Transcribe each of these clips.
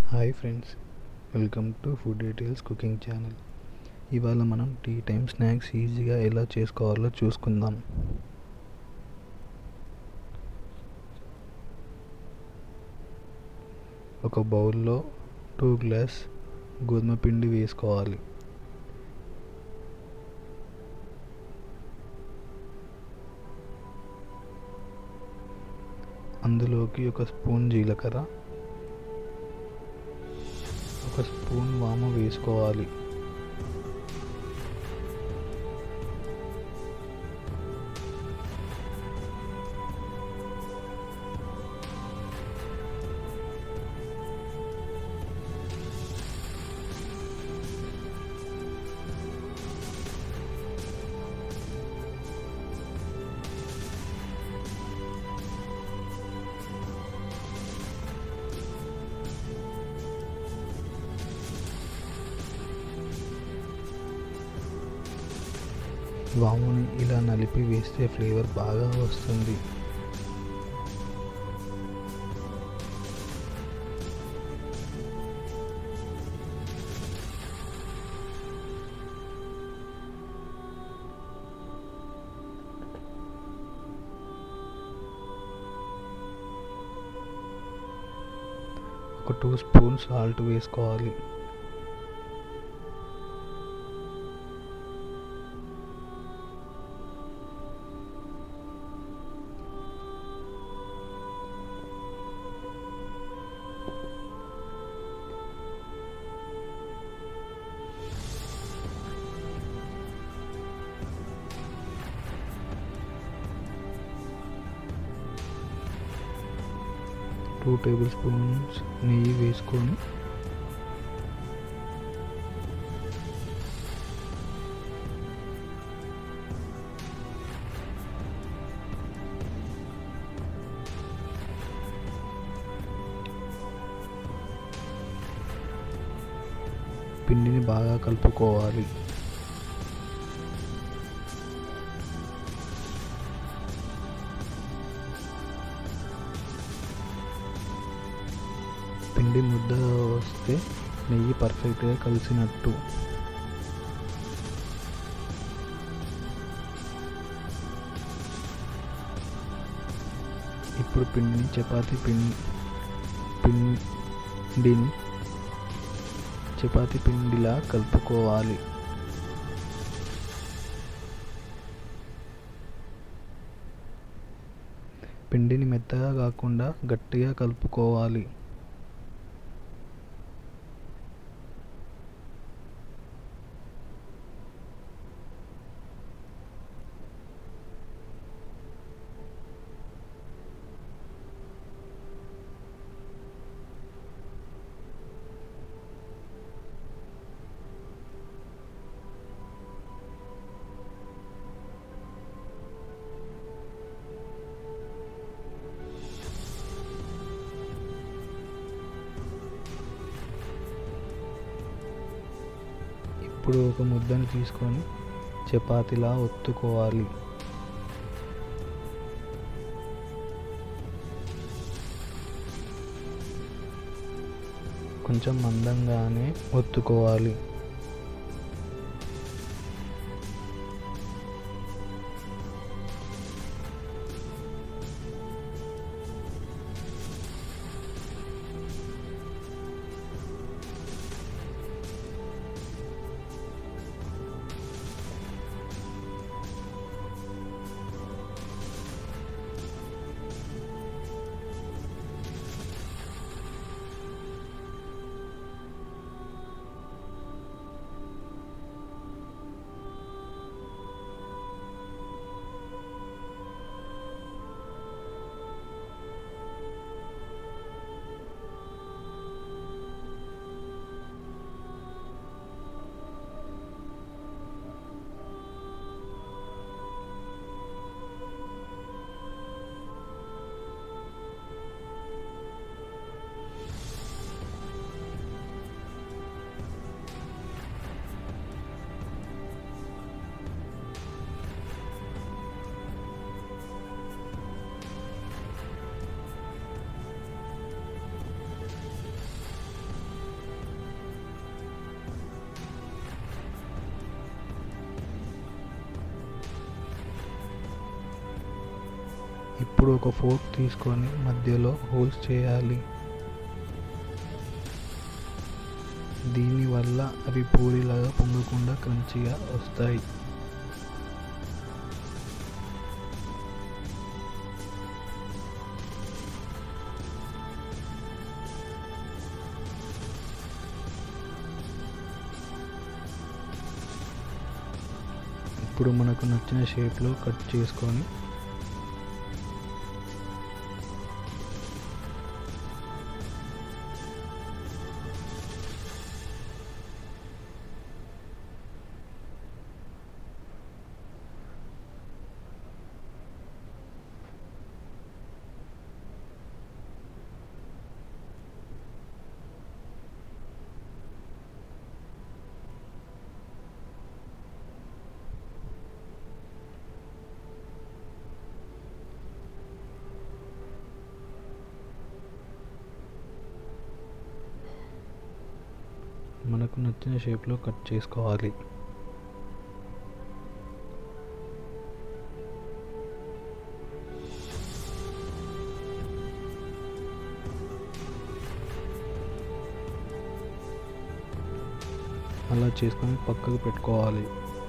hi friends welcome to food details cooking channel ఇవాళ మనం tea time snacks ఈజీగా ఎలా చేసుకోవాలో చూసుకుందాం ఒక బౌల్లో టూ గ్లాస్ గోధుమ పిండి వేసుకోవాలి అందులోకి ఒక స్పూన్ జీలకర్ర ఒక స్పూన్ వాము వేసుకోవాలి వాముని ఇలా నలిపి వేస్తే ఫ్లేవర్ బాగా వస్తుంది ఒక టూ స్పూన్ సాల్ట్ వేసుకోవాలి టూ టేబుల్ స్పూన్స్ నెయ్యి వేసుకొని పిండిని బాగా కలుపుకోవాలి పిండి ముద్ద వస్తే నెయ్యి పర్ఫెక్ట్గా కలిసినట్టు ఇప్పుడు పిండిని చపాతి పిండి పిండిని చపాతి పిండిలా కలుపుకోవాలి పిండిని మెత్తగా కాకుండా గట్టిగా కలుపుకోవాలి ఇప్పుడు ఒక ముద్దను తీసుకొని చపాతీలా ఒత్తుకోవాలి కొంచెం మందంగానే ఒత్తుకోవాలి ఇప్పుడు ఒక ఫోర్క్ తీసుకొని మధ్యలో హోల్స్ చేయాలి దీనివల్ల అవి పూరిలాగా పొంగకుండా క్రంచిగా వస్తాయి ఇప్పుడు మనకు నచ్చిన షేప్లో కట్ చేసుకొని మనకు నచ్చిన షేప్లో కట్ చేసుకోవాలి అలా చేసుకొని పక్కకు పెట్టుకోవాలి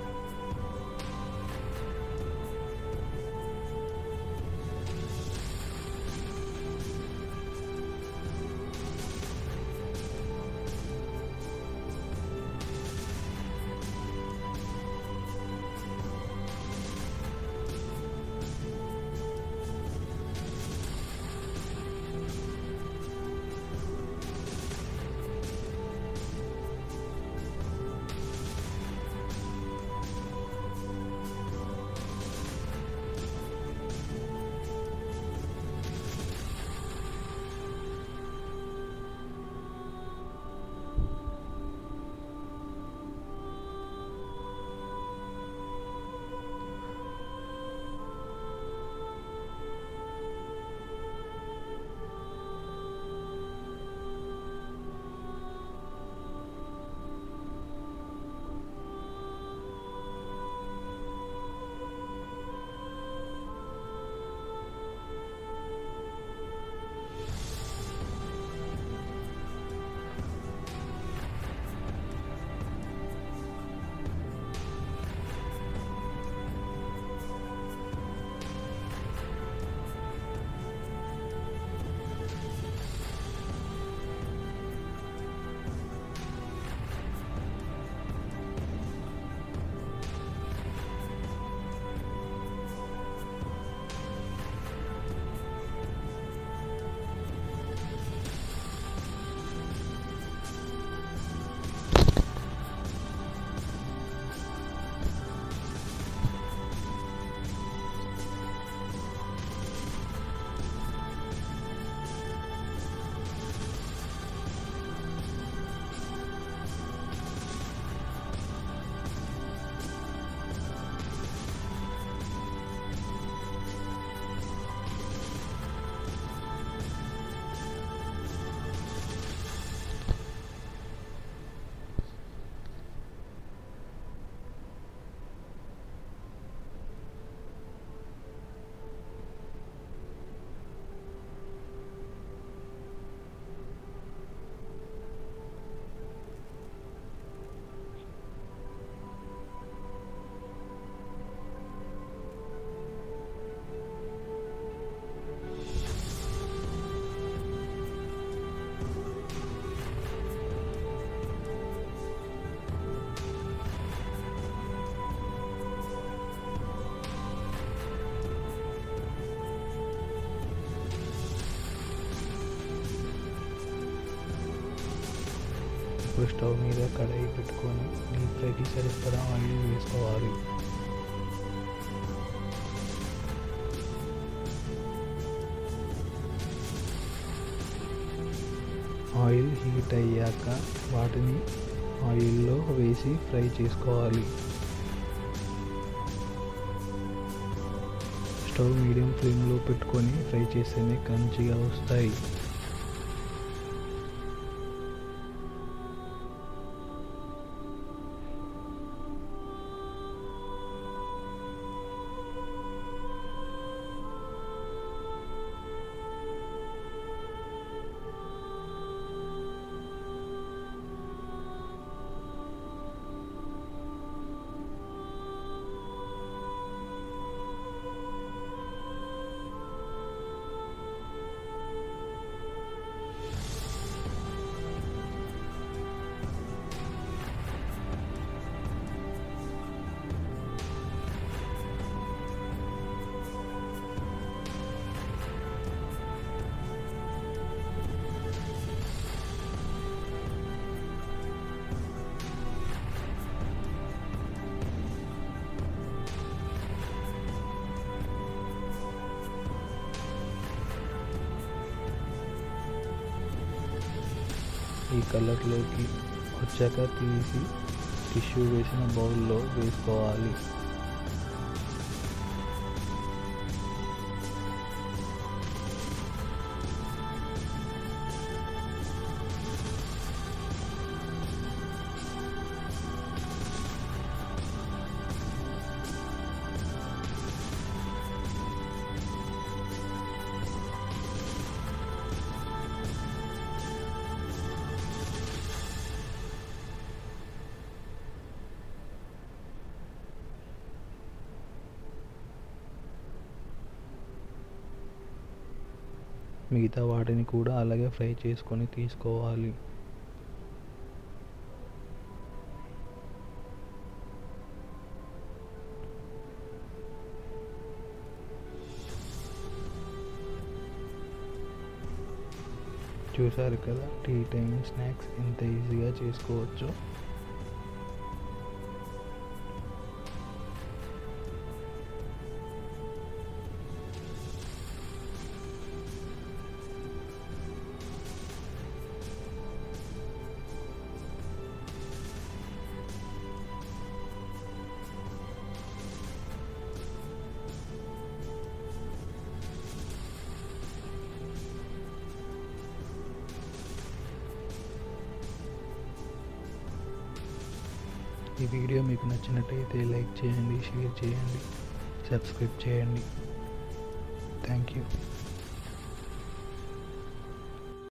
ఇప్పుడు స్టవ్ మీద కడాయి పెట్టుకొని డీప్ ఫ్రైకి సరిపడా ఆయిల్ వేసుకోవాలి ఆయిల్ హీట్ అయ్యాక వాటిని ఆయిల్లో వేసి ఫ్రై చేసుకోవాలి స్టవ్ మీడియం ఫ్లేమ్లో పెట్టుకొని ఫ్రై చేస్తేనే క్రంచిగా వస్తాయి ఈ కలర్లోకి వచ్చాక తీసి టిష్యూ వేసిన బౌల్లో వేసుకోవాలి మిగతా వాటిని కూడా అలాగే ఫ్రై చేసుకొని తీసుకోవాలి చూసారు కదా టీ టైం స్నాక్స్ ఎంత ఈజీగా చేసుకోవచ్చు ఈ వీడియో మీకు నచ్చినట్టయితే లైక్ చేయండి షేర్ చేయండి సబ్స్క్రైబ్ చేయండి థ్యాంక్ యూ